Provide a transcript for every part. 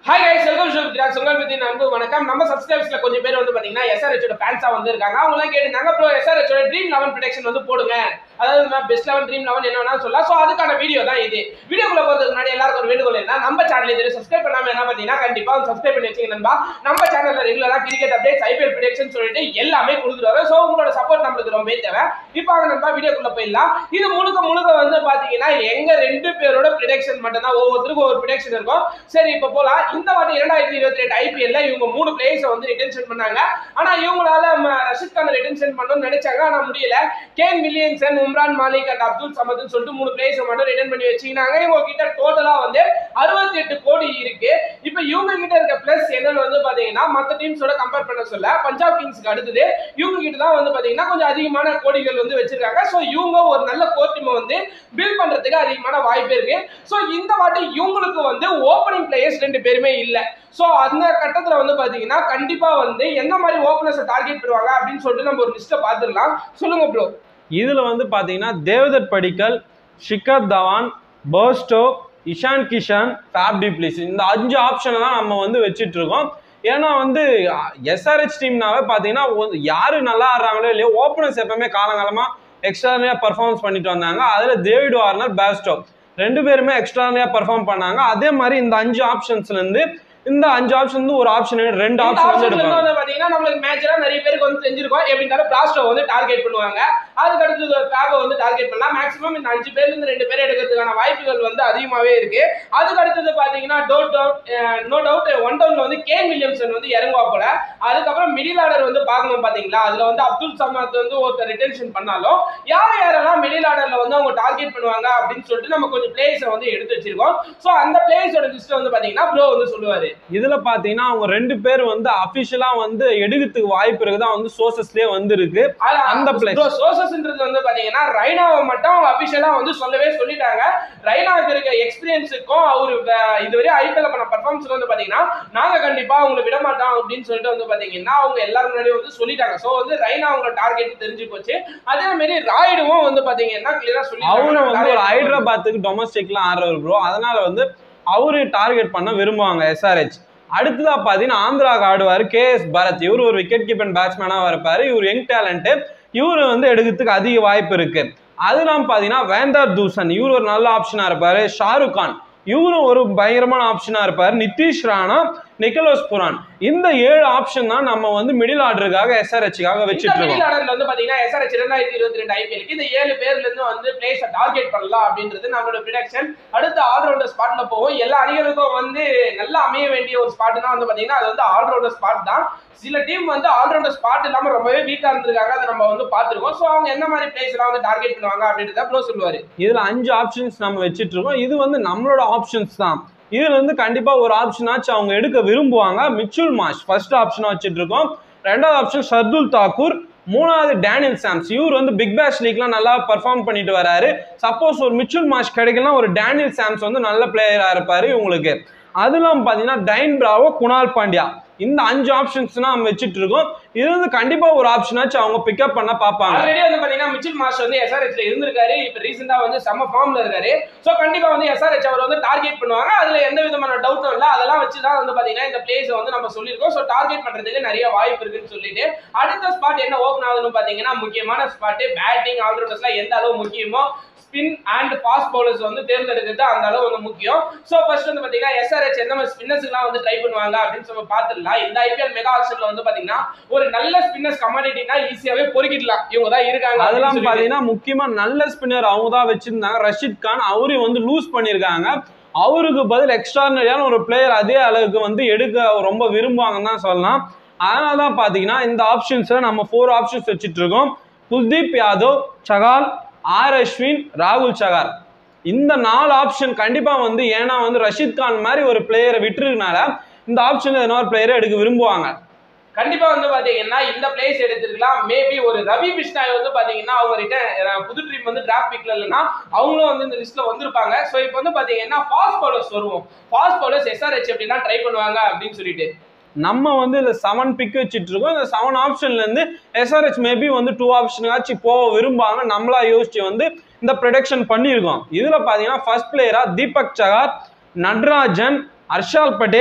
Hi guys welcome show வித்ராக் உங்கள் பத்தி அன்பு வணக்கம் நம்ம சப்ஸ்கிரைபர்ஸ்ல கொஞ்சம் பேர் வந்து பாத்தீங்கன்னா எஸ்ஆர்ஹெச்சோட ஃபேன்ஸா வந்து இருக்காங்க அவங்க எல்லாம் கேட்டிருந்தாங்க ப்ரோ எஸ்ஆர்ஹெச்சோட ட்ரீம் லெவன் ப்ரொடக்ஷன் வந்து போடுங்க அதாவது பெஸ்ட் லெவன் ட்ரீம் லெவன் என்ன வேணாலும் சொல்லலாம் ஸோ அதுக்கான வீடியோ தான் இது வீடியோக்குள்ள போறதுக்கு முன்னாடி எல்லாருக்கும் ஒரு வேண்டுகோள் என்ன நம்ம சேனல் இது சப்ஸ்கிரைப் பண்ணாம என்ன பாத்தீங்கன்னா கண்டிப்பா சப்ஸ்கிரைப் பண்ணி வச்சுங்க நண்பா நம்ம சேனல்ல ரெகுலரா கிரிக்கெட் அப்டேட்ஸ் ஐபிஎல் ப்ரொடக்ஷன் சொல்லிட்டு எல்லாமே கொடுத்துருவாரு ஸோ உங்களோட சப்போர்ட் நம்மளுக்கு ரொம்பவே தேவை இப்போ அவங்க நண்பா வீடியோக்குள்ள போயிடலாம் இது முழுக்க முழுக்க வந்து பாத்தீங்கன்னா எங்க ரெண்டு பேரோட ப்ரிடக்ஷன் மட்டும் தான் ஒவ்வொருத்தருக்கும் ஒரு ப்ரிடக்ஷன் இருக்கும் சரி இப்போ போலாம் இந்த வாட்டி இரண்டாயிரத்தி இருபத்தி ரெண்டு ஐபிஎல்ல இவங்க மூணு பிளேயர்ஸை வந்து ரிட்டென்ஷன் பண்ணாங்க ஆனா இவங்களால ம- ரஷித் கானை ரிட்டென்ஷன் பண்ணணும்னு நினைச்சாங்க ஆனா முடியல Kane Williamson Umran Malik and Abdul சமத்னு சொல்லிட்டு மூணு பிளேயர்ஸை மட்டும் ரிட்டர்ன் பண்ணி வச்சுக்கினாங்க இவங்க கிட்ட டோட்டலா வந்து அறுபத்தி எட்டு கோடி இருக்கு இப்போ இவங்க கிட்ட இருக்க பிளஸ் என்னன்னு வந்து பாத்தீங்கன்னா மத்த டீம்ஸோட கம்பேர் பண்ண சொல்ல பஞ்சாப் கிங்ஸ்க்கு அடுத்தது இவங்க கிட்ட தான் வந்து பாத்தீங்கன்னா கொஞ்சம் அதிகமான கோடிகள் வந்து வச்சிருக்காங்க ஸோ இவங்க ஒரு நல்ல கோர் டீமை வந்து பில்ட் பண்றதுக்கு அதிகமான வாய்ப்பு இருக்கு ஸோ இந்த வாட்டி இவங்களுக்கு வந்து ஓப்பனிங் பிளேயர்ஸ் ரெண்டு பேருமே இல்ல ஸோ அந்த கட்டத்துல வந்து பாத்தீங்கன்னா கண்டிப்பா வந்து என்ன மாதிரி ஓப்பனர்ஸை டார்கெட் பண்ணுவாங்க அப்படின்னு சொல்லிட்டு நம்ம ஒரு லிஸ்ட்டை பார்த்துடலாம் சொல்லுங்க ப்ரோ இதுல வந்து பாத்தீங்கன்னா Devdutt Padikkal Shikhar Dhawan Bairstow Ishan Kishan Faf du Plessis இந்த அஞ்சு ஆப்ஷனை தான் நம்ம வந்து வச்சுட்டு இருக்கோம் ஏன்னா வந்து எஸ்ஆர்ஹெச் டீம்னாவே பார்த்தீங்கன்னா ஒரு- யாரு நல்லா ஆடுறாங்களோ இல்லையோ ஓப்பனர்ஸ் எப்பவுமே காலங்காலமாக எக்ஸ்ட்ரானியாக பர்ஃபார்மன்ஸ் பண்ணிட்டு வந்தாங்க அதில் டேவிட் வார்னர் பேஸ்டோ ரெண்டு பேருமே எக்ஸ்ட்ரானியாக பர்ஃபார்ம் பண்ணாங்க அதே மாதிரி இந்த அஞ்சு ஆப்ஷன்ஸ்லேருந்து இந்த அஞ்சு ஆப்ஷன் வந்து ஒரு ஆப்ஷன் ரெண்டு இந்த ஆப்ஷன் வந்து ஆப்ஷன்ல எடுப்பாங்க வந்து பாத்தீங்கன்னா நம்மளுக்கு மேட்ச்ல நிறைய பேருக்கு வந்து தெரிஞ்சிருக்கும் எப்படினாலும் பிளாஸ்டோ வந்து டார்கெட் பண்ணுவாங்க அதுக்கு அடுத்தது ஃபேபை வந்து டார்கெட் பண்ணலாம் மேக்ஸிமம் இந்த அஞ்சு பேர்ல இருந்து ரெண்டு பேர் எடுக்கிறதுக்கான வாய்ப்புகள் வந்து அதிகமாவே இருக்கு அதுக்கு அடுத்தது பாத்தீங்கன்னா doubt doubt no doubt one டவுன்ல வந்து கேன் வில்லியம்சன் வந்து இறங்குவா போல அதுக்கப்புறம் மிடில் ஆர்டர் வந்து பார்க்கணும் பாத்தீங்களா அதுல வந்து அப்துல் சமாத் வந்து ஒருத்தர் ரிட்டென்ஷன் பண்ணாலும் யார் யாரெல்லாம் மிடில் ஆர்டர்ல வந்து அவங்க டார்கெட் பண்ணுவாங்க அப்படின்னு சொல்லிட்டு நம்ம கொஞ்சம் பிளேயர்ஸை வந்து எடுத்து வச்சிருக்கோம் சோ அந்த பிளேயர்ஸோட லிஸ்ட் வந்து பாத்தீங்கன்னா ப்ரோ வந்து சொல்லுவாரு இதுல பாத்தீங்கன்னா அவங்க ரெண்டு பேர் வந்து அபிஷியலா வந்து எடுக்கிறதுக்கு வாய்ப்பு இருக்குதான் வந்து சோர்சஸ்லயே வந்து இருக்கு அந்த place. சோர்சஸ்ன்றது வந்து பாத்தீங்கன்னா ரைனாவை மட்டும் அவங்க அபிஷியலா வந்து சொல்லவே சொல்லிட்டாங்க ரைனாவுக்கு இருக்க எக்ஸ்பீரியன்ஸுக்கும் அவரு அஹ், இதுவரை ஐபிஎல் பண்ண பர்ஃபார்மன்ஸ் வந்து பாத்தீங்கன்னா நாங்க கண்டிப்பா அவங்களை விட மாட்டோம் அப்படின்னு சொல்லிட்டு வந்து பாத்தீங்கன்னா அவங்க எல்லாரும் முன்னாடியும் வந்து சொல்லிட்டாங்க சோ வந்து ரைனா அவங்களோட டார்கெட் தெரிஞ்சு போச்சு அதே மாதிரி ராய்டுவும் வந்து பாத்தீங்கன்னா கிளியரா சொல்லி அவரும் வந்து ஒரு ஹைதராபாத்துக்கு டொமஸ்டிக்லாம் ஆடுறவர் ப்ரோ அதனால வந்து அவரு டார்கெட் பண்ண விரும்புவாங்க எஸ்ஆர்ஹெச் அடுத்ததா பாத்தீங்கன்னா ஆந்திராக்கு ஆடுவார் கே எஸ் பரத் இவர் ஒரு விக்கெட் கீப்பர் பேட்ஸ்மேனா இருப்பாரு இவர் யங் டேலண்ட் இவரு வந்து எடுக்கிறதுக்கு அதிக வாய்ப்பு இருக்கு அதெல்லாம் பாத்தீங்கன்னா வேந்தர் தூசன் இவர் ஒரு நல்ல ஆப்ஷனா இருப்பாரு ஷாருக் கான் இவரும் ஒரு பயங்கரமான ஆப்ஷனா இருப்பாரு நிதிஷ் ராணா நிக்கலோஸ் புரான் இந்த ஏழு ஆப்ஷன் தான் நம்ம வந்து மிடில் ஆர்டருக்காக எஸ்ஆர்ஹெச்சுக்காக வச்சுட்டு இருக்கோம் மிடில் ஆர்டர்ல வந்து பாத்தீங்கன்னா எஸ்ஆர்எச் இரண்டாயிரத்தி இருபத்தி ரெண்டு ஐபிஎலுக்கு இந்த ஏழு பேர்ல இருந்து வந்து பிளேஸ் டார்கெட் பண்ணலாம் அப்படின்றது நம்மளோட ப்ரிடக்ஷன் அடுத்து ஆல்ரவுண்டர் ஸ்பாட்ல போவோம் எல்லா அணிகளுக்கும் வந்து நல்லா அமைய வேண்டிய ஒரு ஸ்பாட்னா வந்து பாத்தீங்கன்னா அது வந்து ஆல்ரவுண்டர் ஸ்பாட் தான் சில டீம் வந்து ஆல்ரவுண்டர் ஸ்பாட் இல்லாம ரொம்பவே வீக்கா இருந்திருக்காங்க அதை நம்ம வந்து பாத்துருக்கோம் சோ அவங்க என்ன மாதிரி பிளேஸ் எல்லாம் வந்து டார்கெட் பண்ணுவாங்க அப்படின்றத ப்ரோ சொல்லுவாரு இதுல அஞ்சு ஆப்ஷன்ஸ் நம்ம வச்சிட்டு இருக்கோம் இது வந்து நம்மளோட ஆப்ஷன்ஸ் தான் இதுல இருந்து கண்டிப்பா ஒரு ஆப்ஷனாச்சும் அவங்க எடுக்க விரும்புவாங்க மிச்சுல் மாஷ் ஃபர்ஸ்ட் ஆப்ஷனா வச்சிட்டு இருக்கோம் ரெண்டாவது ஆப்ஷன் ஷர்துல் தாக்கூர் மூணாவது டேனியல் சாம்ஸ் இவர் வந்து பிக் பேஷ் லீக்லாம் நல்லா பர்ஃபார்ம் பண்ணிட்டு வராரு சப்போஸ் ஒரு மிச்சுல் மாஷ் கிடைக்கலாம் ஒரு டேனியல் சாம்ஸ் வந்து நல்ல பிளேயரா இருப்பாரு இவங்களுக்கு அதெல்லாம் பாத்தீங்கன்னா டைன் பிராவோ குணால் பாண்டியா இந்த அஞ்சு ஆப்ஷன்ஸ் நம்ம வச்சிட்டு இருக்கோம் இது வந்து கண்டிப்பா ஒரு ஆப்ஷனாச்சும் அவங்க பிக்கப் பண்ண பார்ப்பாங்க ஆல்ரெடி வந்து பாத்தீங்கன்னா மிச்சில் மாஸ்டர் வந்து எஸ்ஆர்ஹெச்ல இருந்திருக்காரு இப்ப ரீசெண்டா வந்து செம்ம ஃபார்ம்ல இருக்காரு சோ கண்டிப்பா வந்து எஸ்ஆர்ஹெச் அவர் வந்து டார்கெட் பண்ணுவாங்க அதுல எந்த விதமான டவுட்டும் இல்ல அதெல்லாம் வச்சு தான் வந்து பாத்தீங்கன்னா இந்த பிளேஸ் வந்து நம்ம சொல்லியிருக்கோம் சோ டார்கெட் பண்றதுக்கு நிறைய வாய்ப்பு இருக்குன்னு சொல்லிட்டு அடுத்த ஸ்பாட் என்ன ஓபன் ஆகுதுன்னு பாத்தீங்கன்னா முக்கியமான ஸ்பாட் பேட்டிங் ஆல்ரவுண்டர்ஸ்லாம் எந்த அளவு முக்கியமோ ஸ்பின் அண்ட் ஃபாஸ்ட் பவுலர்ஸ் வந்து தேர்ந்தெடுக்கிறது அந்த அளவு வந்து முக்கியம் சோ ஃபர்ஸ்ட் வந்து பாத்தீங்கன்னா எஸ்ஆர்ஹெச் எந்த மாதிரி ஸ்பின்னர்ஸ்லாம் வந்து ட்ரை பண்ணுவாங்க அப்படின்னு சொல்லி பார்த்துடலாம் இந்த ஐபிஎல் மெகா ஆக்ஷன்ல வந்து பாத்தீங்கன்னா ஒரு நல்ல ஸ்பின்னர்ஸ் கமாடிட்டினா ஈஸியாவே பொறுக்கிடலாம் இவங்க தான் இருக்காங்க அப்படின்னு அதெல்லாம் சொல்லிட்டு. பாத்தீங்கன்னா முக்கியமா நல்ல ஸ்பின்னர் அவங்க தான் வச்சிருந்தாங்க ரஷித் கான் அவரையும் வந்து லூஸ் பண்ணியிருக்காங்க அவருக்கு பதில் எக்ஸ்ட்ரானரியான ஒரு பிளேயர் அதே அளவுக்கு வந்து எடுக்க ரொம்ப விரும்புவாங்கன்னு தான் சொல்லலாம் அதனால தான் பார்த்தீங்கன்னா இந்த ஆப்ஷன்ஸை நம்ம ஃபோர் ஆப்ஷன்ஸ் வச்சுட்டு இருக்கோம் குல்தீப் யாதவ் சகால் ஆர் அஸ்வின் ராகுல் சகார் இந்த நாலு ஆப்ஷன் கண்டிப்பா வந்து ஏன்னா வந்து ரஷித் கான் மாதிரி ஒரு பிளேயரை விட்டுருக்கனால இந்த ஆப்ஷன்ல எதனா ஒரு பிளேயரை எடுக்க விரும்புவாங்க கண்டிப்பா வந்து பாத்தீங்கன்னா இந்த பிளேஸ் எடுத்திருக்கலாம் மேபி ஒரு ரவி பிஷ்னாய் வந்து பாத்தீங்கன்னா அவங்க ரிட்டர்ன் புது ட்ரீம் வந்து டிராஃப்ட் பிக்ல இல்லைன்னா அவங்களும் வந்து இந்த லிஸ்ட்ல வந்திருப்பாங்க சோ இப்போ வந்து பாத்தீங்கன்னா ஃபாஸ்ட் பவுலர்ஸ் வருவோம் ஃபாஸ்ட் பவுலர்ஸ் எஸ்ஆர்ஹெச் எப்படின்னா ட்ரை பண்ணுவாங்க அப்படின்னு சொல்லிட்டு நம்ம வந்து இந்த செவன் பிக் வச்சுட்டு இருக்கோம் இந்த செவன் ஆப்ஷன்ல இருந்து எஸ்ஆர்ஹெச் மேபி வந்து டூ ஆப்ஷனுக்காச்சும் போக விரும்பாங்க நம்மளா யோசிச்சு வந்து இந்த ப்ரொடக்ஷன் பண்ணியிருக்கோம் இதுல பாத்தீங்கன்னா ஃபர்ஸ்ட் பிளேயரா Deepak Chahar Natarajan Harshal Patel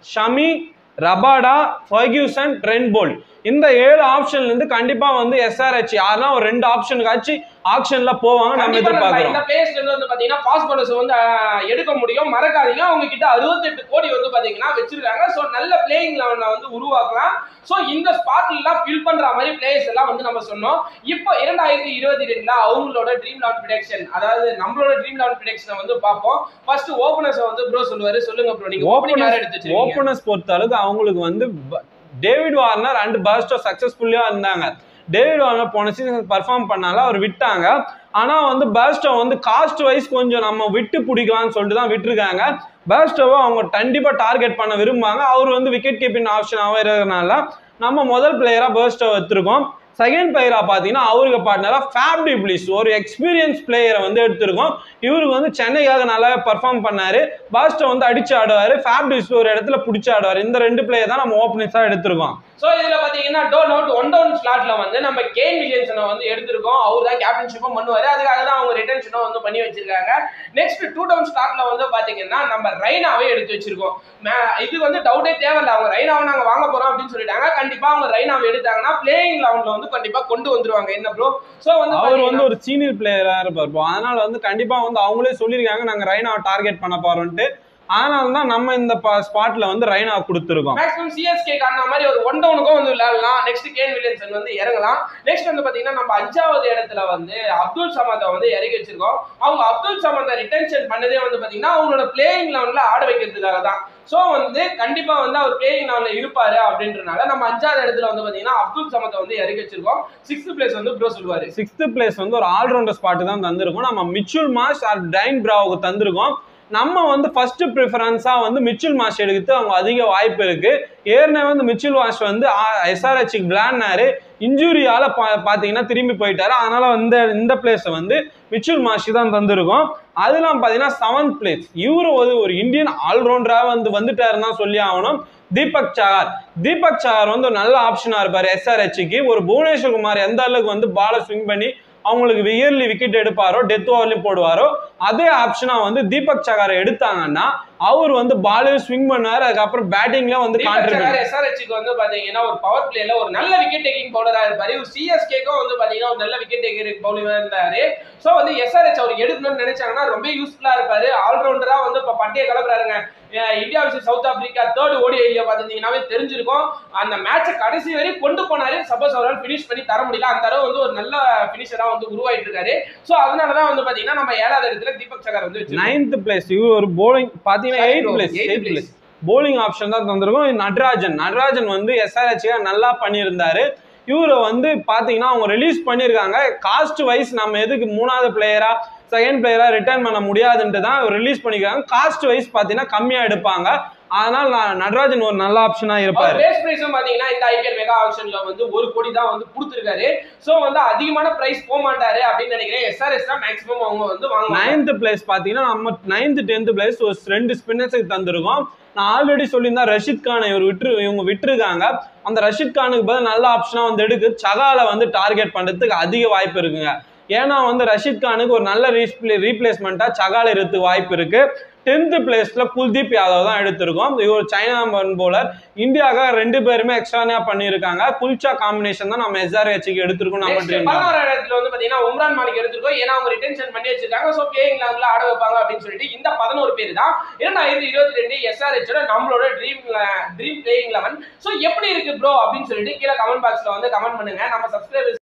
Shami Rabada Ferguson Trent Boult இந்த ஏழு ஆப்ஷன்ல இருந்து கண்டிப்பா வந்து எஸ்ஆர்ஹெச் யாருன்னா ஒரு ரெண்டு ஆப்ஷனுக்காச்சு ஆப்ஷன்ல போவாங்க நம்ம கண்டிப்பா நம்ம எதிர்பார்க்கிறோம் இந்த பிளேஸ்ல இருந்து வந்து பாத்தீங்கன்னா பாஸ் பவுலர்ஸ் வந்து ஆஹ், எடுக்க முடியும் மறக்காதீங்க அவங்க கிட்ட 68 கோடி வந்து பாத்தீங்கன்னா வச்சிருக்காங்க சோ நல்ல பிளேயிங் லெவனை வந்து உருவாக்கலாம் சோ இந்த ஸ்பாட்ல எல்லாம் ஃபில் பண்ற மாதிரி பிளேயர்ஸ் எல்லாம் வந்து நம்ம சொன்னோம் இப்போ இரண்டாயிரத்தி இருபத்தி ரெண்டுல அவங்களோட ட்ரீம் லெவன் ப்ரிடக்ஷன் அதாவது நம்மளோட ட்ரீம் லெவன் ப்ரிடக்ஷனை வந்து பார்ப்போம் ஃபர்ஸ்ட் ஓபனர்ஸ் வந்து ப்ரோ சொல்லுவாரு சொல்லுங்க ப்ரோ நீங்க ஓபனிங் யார் எடுத்து வச்சிருக்கீங்க ஓப்பனர்ஸ் பொறுத்த அளவுக்கு அவங்களுக்கு வந்து ப- டேவிட் வார்னர் அண்ட் பர்ஸ்டோ சக்சஸ்ஃபுல்லியா இருந்தாங்க டேவிட் வார்னர் போன சீசன் பர்ஃபார்ம் பண்ணால அவர் விட்டாங்க ஆனா வந்து பர்ஸ்டோ வந்து காஸ்ட் வைஸ் கொஞ்சம் நம்ம விட்டு பிடிக்கலாம்னு சொல்லிட்டு தான் விட்டுருக்காங்க பர்ஸ்டோவை அவங்க கண்டிப்பா டார்கெட் பண்ண விரும்புவாங்க அவர் வந்து விக்கெட் கீப்பிங் ஆப்ஷனாகவே இருக்கிறதுனால நம்ம முதல் பிளேயரா பர்ஸ்டோ எடுத்திருக்கோம் செகண்ட் பிளேயரா பார்த்தீங்கன்னா அவருக்கு பார்ட்னரா ஃபேப் டிப்ளிஸ் ஒரு எக்ஸ்பீரியன்ஸ் பிளேயரை வந்து எடுத்திருக்கோம் இவருக்கு வந்து சென்னைக்காக நல்லாவே பர்ஃபார்ம் பண்ணாரு பாஸ்டோ வந்து அடிச்சு ஆடுவாரு ஃபேப் டிப்ளிஸ் ஒரு இடத்துல பிடிச்சி ஆடுவார் இந்த ரெண்டு பிளேயர் தான் நம்ம ஓப்பனிங்ஸா எடுத்திருக்கோம் சோ இதுல பாத்தீங்கன்னா டோன் அவுட் ஒன் டவுன் ஸ்லாட்ல வந்து நம்ம கேன் வில்லியன்சனை வந்து எடுத்திருக்கோம் அவர் தான் கேப்டன்ஷிப்பும் பண்ணுவாரு அதுக்காக தான் அவங்க ரிட்டர்ன்ஷனும் வந்து பண்ணி வச்சிருக்காங்க நெக்ஸ்ட் டூ டவுன் ஸ்லாட்ல வந்து பாத்தீங்கன்னா நம்ம ரைனாவே எடுத்து வச்சிருக்கோம் மே- இது வந்து டவுட்டே தேவையில்ல அவங்க ரைனாவை நாங்க வாங்க போறோம் அப்படின்னு சொல்லிட்டாங்க கண்டிப்பா அவங்க ரைனாவை எடுத்தாங்கன்னா பிளேயிங் லெவன்ல வந்து கண்டிப்பா கொண்டு வந்துருவாங்க என்ன ப்ரோ சோ வந்து அவர் வந்து பாத்தீங்கன்னா- ஒரு சீனியர் பிளேயரா இருப்பார் bro. அதனால வந்து கண்டிப்பா வந்து அவங்களே சொல்லியிருக்காங்க நாங்க ரைனாவை டார்கெட் பண்ண போறோம்ட்டு அதனால தான் நம்ம இந்த ஸ்பாட்ல வந்து ரைனா கொடுத்துருக்கோம் மேக்ஸிமம் சிஎஸ்கே காரண மாதிரி ஒரு ஒன் டவுனுக்கும் வந்து விளையாடலாம் நெக்ஸ்ட் கேன் வில்லியன்சன் வந்து இறங்கலாம் நெக்ஸ்ட் வந்து பாத்தீங்கன்னா நம்ம அஞ்சாவது இடத்துல வந்து அப்துல் சமத்தை வந்து இறக்கி வச்சிருக்கோம் அவங்க அப்துல் சமத்தை ரிட்டன்ஷன் பண்ணதே வந்து பாத்தீங்கன்னா அவங்களோட பிளேயிங் லெவன்ல ஆட வைக்கிறதுக்காக தான் சோ வந்து கண்டிப்பா வந்து அவர் பிளேயிங் லெவன்ல இருப்பாரு அப்படின்றனால நம்ம அஞ்சாவது இடத்துல வந்து பாத்தீங்கன்னா அப்துல் சமத்தை வந்து இறக்கி வச்சிருக்கோம் சிக்ஸ்த் பிளேஸ் வந்து ப்ரோ சொல்லுவாரு சிக்ஸ்த் பிளேஸ் வந்து ஒரு ஆல்ரவுண்டர் ஸ்பாட் தான் தந்திருக்கோம் நம்ம மிச்சுல் மாஸ் ஆர் டைன் பிராவுக்கு தந்திருக்கோம் நம்ம வந்து ஃபர்ஸ்ட் ப்ரிஃபரன்ஸா வந்து மிச்சுல் மாஸ் எடுத்து அவங்க அதிக வாய்ப்பு இருக்கு ஏற்கனவே வந்து மிச்சுல் மாஸ் வந்து எஸ்ஆர்ஹெச்சுக்கு விளையாடினாரு இன்ஜுரியால பா பாத்தீங்கன்னா திரும்பி போயிட்டாரு அதனால வந்து இந்த பிளேஸை வந்து மிச்சுல் மாஷி தான் தந்திருக்கோம் அதெல்லாம் பாத்தீங்கன்னா செவன்த் பிளேஸ் இவரு ஒரு ஒரு இந்தியன் ஆல்ரவுண்டரா வந்து வந்துட்டாருன்னு தான் சொல்லி ஆகணும் தீபக் சஹார் தீபக் சஹார் வந்து ஒரு நல்ல ஆப்ஷனா இருப்பாரு எஸ்ஆர்ஹெச்சுக்கு ஒரு புவனேஸ்வர் குமார் எந்த அளவுக்கு வந்து பாலை ஸ்விங் பண்ணி அவங்களுக்கு இயர்லி விக்கெட் எடுப்பாரோ டெத் ஓவர்லயும் போடுவாரோ அதே ஆப்ஷனா வந்து தீபக் சகாரை எடுத்தாங்கன்னா அவர் வந்து பாலையும் ஸ்விங் பண்ணாரு அதுக்கப்புறம் பேட்டிங்ல வந்து கான்ட்ரிபியூட் எஸ்ஆர்ஹெச்சுக்கு வந்து பாத்தீங்கன்னா ஒரு பவர் பிளேல ஒரு நல்ல விக்கெட் டேக்கிங் பவுலரா இருப்பாரு ஒரு சிஎஸ்கேக்கும் வந்து பாத்தீங்கன்னா ஒரு நல்ல விக்கெட் டேக்கர் பவுலரா இருந்தாரு சோ வந்து எஸ்ஆர்ஹெச் அவர் எடுக்கணும்னு நினைச்சாங்கன்னா ரொம்ப யூஸ்ஃபுல்லா இருப்பாரு ஆல்ரவுண்டரா வந்து இப்ப பட்டிய கலப்புறாருங்க அஹ் இந்தியா வச்சு சவுத் ஆப்பிரிக்கா தேர்ட் ஓடிஐல பாத்தீங்கன்னாவே தெரிஞ்சிருக்கும் அந்த மேட்சை கடைசி வரை கொண்டு போனாரு சப்போஸ் அவரால் பினிஷ் பண்ணி தர முடியல அந்த தடவை வந்து ஒரு நல்ல பினிஷரா வந்து உருவாயிட்டு இருக்காரு சோ அதனாலதான் வந்து பாத்தீங்கன்னா நம்ம ஏழாவது இடத்துல தீபக் சகர் வந்து வச்சிருக்கோம் நைன்த் பிளேஸ் இவர் ஒரு போலிங் பாத்தீங்கன்னா Sorry eight bro, place eighth eight place. Place bowling option தான் தந்திருக்கோம் நடராஜன் நடராஜன் வந்து எஸ்ஆர்ஹெச் நல்லா பண்ணியிருந்தாரு இவரை வந்து பாத்தீங்கன்னா அவங்க ரிலீஸ் பண்ணியிருக்காங்க காஸ்ட் வைஸ் நம்ம எதுக்கு மூணாவது பிளேயரா செகண்ட் பிளேயரா ரிட்டர்ன் பண்ண முடியாதுன்ட்டு தான் ரிலீஸ் பண்ணிருக்காங்க காஸ்ட் வைஸ் பாத்தீங்கன்னா கம்மியா எடுப்பாங்க அதனால நான் நடராஜன் ஒரு நல்ல ஆப்ஷனா இருப்பாரு பேஸ் பிரைஸும் பாத்தீங்கன்னா இந்த ஐபிஎல் மெகா ஆப்ஷன்ல வந்து ஒரு கோடி தான் வந்து கொடுத்துருக்காரு சோ வந்து அதிகமான பிரைஸ் போக மாட்டாரு அப்படின்னு நினைக்கிறேன் எஸ்ஆர்எஸ் தான் மேக்ஸிமம் அவங்க வந்து வாங்குவாங்க நைன்த் பிளேஸ் பாத்தீங்கன்னா நம்ம நைன்த் டென்த் பிளேஸ் ஒரு ரெண்டு ஸ்பின்னர்ஸுக்கு தந்திருக்கோம் நான் ஆல்ரெடி சொல்லியிருந்தேன் ரஷித் கானை இவர் விட்டு இவங்க விட்டுருக்காங்க அந்த ரஷித் கானுக்கு பதில் நல்ல ஆப்ஷனா வந்து எடுக்கு சகால வந்து டார்கெட் பண்றதுக்கு அதிக வாய்ப்பு இருக்குங்க ஏன்னா வந்து ரஷித் கானுக்கு ஒரு நல்ல ரீப்ளே ரீப்ளேஸ்மெண்ட்டா சகால இருக்கிறதுக்கு வாய்ப்பு இருக்கு டென்த் பிளேஸ்ல குல்தீப் யாதவ் தான் எடுத்திருக்கோம் இவர் சைனா போலர் இந்தியாவுக்காக ரெண்டு பேருமே எக்ஸ்ட்ரானியா பண்ணியிருக்காங்க குல்ச்சா காம்பினேஷன் தான் நம்ம எஸ்ஆர்ஹெச்சுக்கு எடுத்திருக்கோம் நம்ம Next, ட்ரீம் பதினோராவது இடத்துல வந்து பாத்தீங்கன்னா உம்ரான் மாலிக் எடுத்திருக்கோம் ஏன்னா அவங்க ரிட்டென்ஷன் பண்ணி வச்சிருக்காங்க சோ பிளேயிங் லெவல்ல ஆட வைப்பாங்க அப்படின்னு சொல்லிட்டு இந்த பதினோரு பேர் தான் இரண்டாயிரத்தி இருபத்தி ரெண்டு எஸ்ஆர்ஹெச்சோட நம்மளோட dream dream playing eleven so எப்படி இருக்கு ப்ரோ அப்படின்னு சொல்லிட்டு கீழே கமெண்ட் பாக்ஸ்ல வந்து கமெண்ட் பண்ணுங்க நம்ம சப்ஸ்கிரைபர்ஸ்